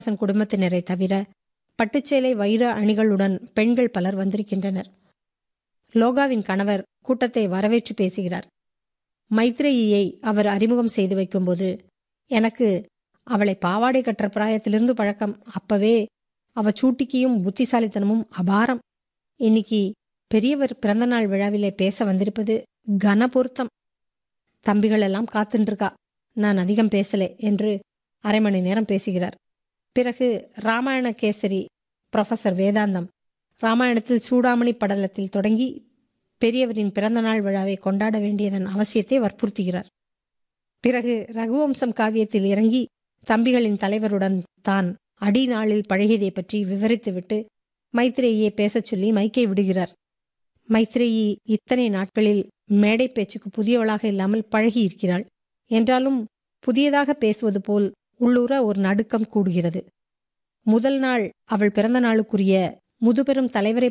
சீனிவாசன் குடும்பத்தினரை தவிர பட்டுச்சேலை வைர அணிகளுடன் பெண்கள் பலர் வந்திருக்கின்றனர் லோகாவின் கணவர் கூட்டத்தை வரவேற்று பேசுகிறார் மைத்ரேயியை அவர் அறிமுகம் செய்து வைக்கும்போது எனக்கு அவளை பாவாடை கட்டுற பிராயத்திலிருந்து பழக்கம் அப்பவே அவ சூட்டிக்கியும் புத்திசாலித்தனமும் அபாரம் இன்னைக்கு பெரியவர் பிறந்தநாள் விழாவிலே பேச வந்திருப்பது கன பொருத்தம் தம்பிகள் எல்லாம் காத்துருக்கா நான் அதிகம் பேசலே என்று அரை மணி நேரம் பேசுகிறார் பிறகு ராமாயண கேசரி ப்ரொஃபசர் வேதாந்தம் ராமாயணத்தில் சூடாமணி படலத்தில் தொடங்கி பெரியவரின் பிறந்தநாள் விழாவை கொண்டாட வேண்டியதன் அவசியத்தை வற்புறுத்துகிறார் பிறகு ரகுவம்சம் காவியத்தில் இறங்கி தம்பிகளின் தலைவருடன் தான் அடி நாளில் பழகியதை பற்றி விவரித்துவிட்டு மைத்ரேயை பேசச் சொல்லி மைக்கை விடுகிறார் மைத்ரேயி இத்தனை நாட்களில் மேடை பேச்சுக்கு புதியவளாக இல்லாமல் பழகி இருக்கிறாள் என்றாலும் புதியதாக பேசுவது போல் உள்ளூர ஒரு நடுக்கம் கூடுகிறது முதல் நாள் அவள் பிறந்த நாளுக்குரிய முதுபெரும் தலைவரை